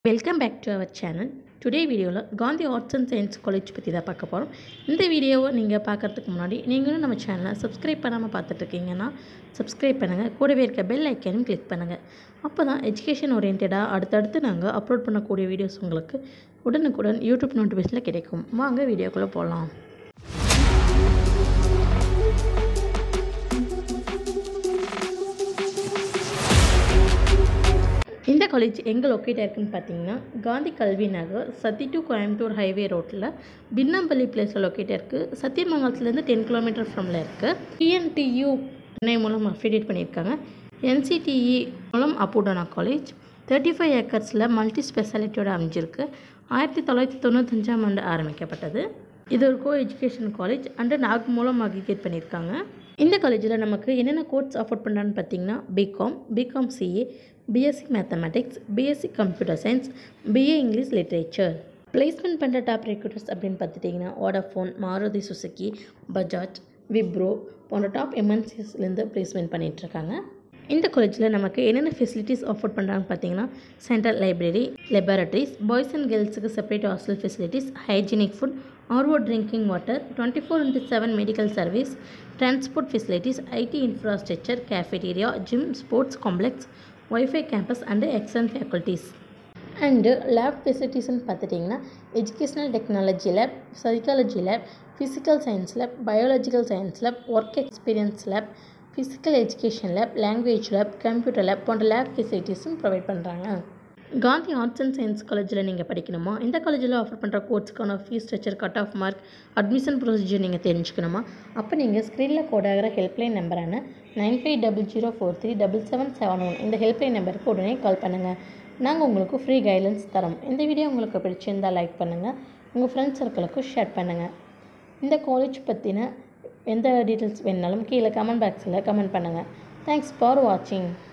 welcome back to our channel today வீடியோவில் Gandhi arts and science college பற்றி தான் பார்க்க போகிறோம் இந்த வீடியோவை நீங்கள் பார்க்குறதுக்கு முன்னாடி நீங்களும் நம்ம சேனலை சப்ஸ்கிரைப் பண்ணாமல் பார்த்துட்ருக்கீங்கன்னா சப்ஸ்கிரைப் பண்ணுங்கள் கூடவே இருக்க பெல் ஐக்கனும் கிளிக் பண்ணுங்கள் அப்போ தான் எஜுகேஷன் ஓரியன்டாக அடுத்தடுத்து நாங்கள் அப்லோட் பண்ணக்கூடிய வீடியோஸ் உங்களுக்கு உடனுக்குடன் யூடியூப் நோட்டிஃபிகேஷனில் கிடைக்கும் வாங்க வீடியோக்குள்ளே போகலாம் இந்த காலேஜ் எங்கே லொக்கேட் ஆயிருக்குன்னு பார்த்தீங்கன்னா காந்தி கல்வி நகர் சத்தி டு கோயம்புத்தூர் ஹைவே ரோட்டில் பின்னம்பள்ளி பிளேஸில் லொக்கேட் இருக்குது சத்தியமங்கலத்துலேருந்து டென் கிலோமீட்டர் ஃப்ரம்ல இருக்குது டிஎன்டியூ சென்னை மூலம் அஃபிலியேட் பண்ணியிருக்காங்க என்சிடிஇ மூலம் அப்புடோனா காலேஜ் தேர்ட்டி ஃபைவ் ஏக்கர்ஸில் மல்டி ஸ்பெஷாலிட்டியோட அமைஞ்சிருக்கு ஆயிரத்தி தொள்ளாயிரத்தி தொண்ணூத்தஞ்சாம் ஆண்டு ஆரம்பிக்கப்பட்டது இது ஒரு co education college and NAAC மூலம் அக்ரிகேட் பண்ணியிருக்காங்க இந்த காலேஜில் நமக்கு என்னென்ன கோர்ஸ் அஃபோர்ட் பண்ணுறான்னு பார்த்தீங்கன்னா BCom BCom CA BSc mathematics BSc computer science BA English literature placement பண்ணுற டாப் ரெக்ரூட்டர்ஸ் அப்படின்னு பார்த்துட்டிங்கன்னா வோடாஃபோன் மாருதி சுசுக்கி பஜாஜ் விப்ரோ போன்ற டாப் எம்என்சிஸ்லேருந்து பிளேஸ்மெண்ட் பண்ணிகிட்ருக்காங்க இந்த காலேஜில் நமக்கு என்னென்ன ஃபெசிலிட்டிஸ் ஆஃபர் பண்ணுறாங்கன்னு பார்த்தீங்கன்னா central library laboratories boys and கேர்ள்ஸுக்கு separate hostel facilities hygienic food RO drinking water twenty four into seven medical service transport facilities IT infrastructure cafeteria gym sports complex wifi campus and excellent faculties and lab ஃபெசிலிட்டிஸ்னு பார்த்துட்டிங்கன்னா educational technology lab psychology lab physical science lab biological science lab work experience lab physical education lab language lab computer lab போன்ற lab ஃபெசிலிட்டிஸும் provide பண்ணுறாங்க Gandhi arts and science காலேஜில் நீங்கள் படிக்கணுமா இந்த காலேஜில் ஆஃபர் பண்ணுற கோர்ஸ்க்கான fees structure cut off mark admission procedure நீங்கள் தெரிஞ்சுக்கணுமா அப்போ நீங்கள் ஸ்க்ரீனில் கோடாகிற ஹெல்ப்லைன் நம்பரான nine five double zero four three double seven seven one இந்த ஹெல்ப்லைன் நம்பருக்கு உடனே கால் பண்ணுங்கள் நாங்கள் உங்களுக்கு ஃப்ரீ கைடன்ஸ் தரோம் இந்த வீடியோ உங்களுக்கு பிடிச்சிருந்தால் லைக் பண்ணுங்கள் உங்கள் ஃப்ரெண்ட்ஸ் சர்க்கிளுக்கு ஷேர் பண்ணுங்கள் இந்த காலேஜ் பற்றின எந்த டீட்டெயில்ஸ் வேணுனாலும் கீழே கமெண்ட் பாக்ஸில் கமெண்ட் பண்ணுங்கள் தேங்க்ஸ் ஃபார் வாட்சிங்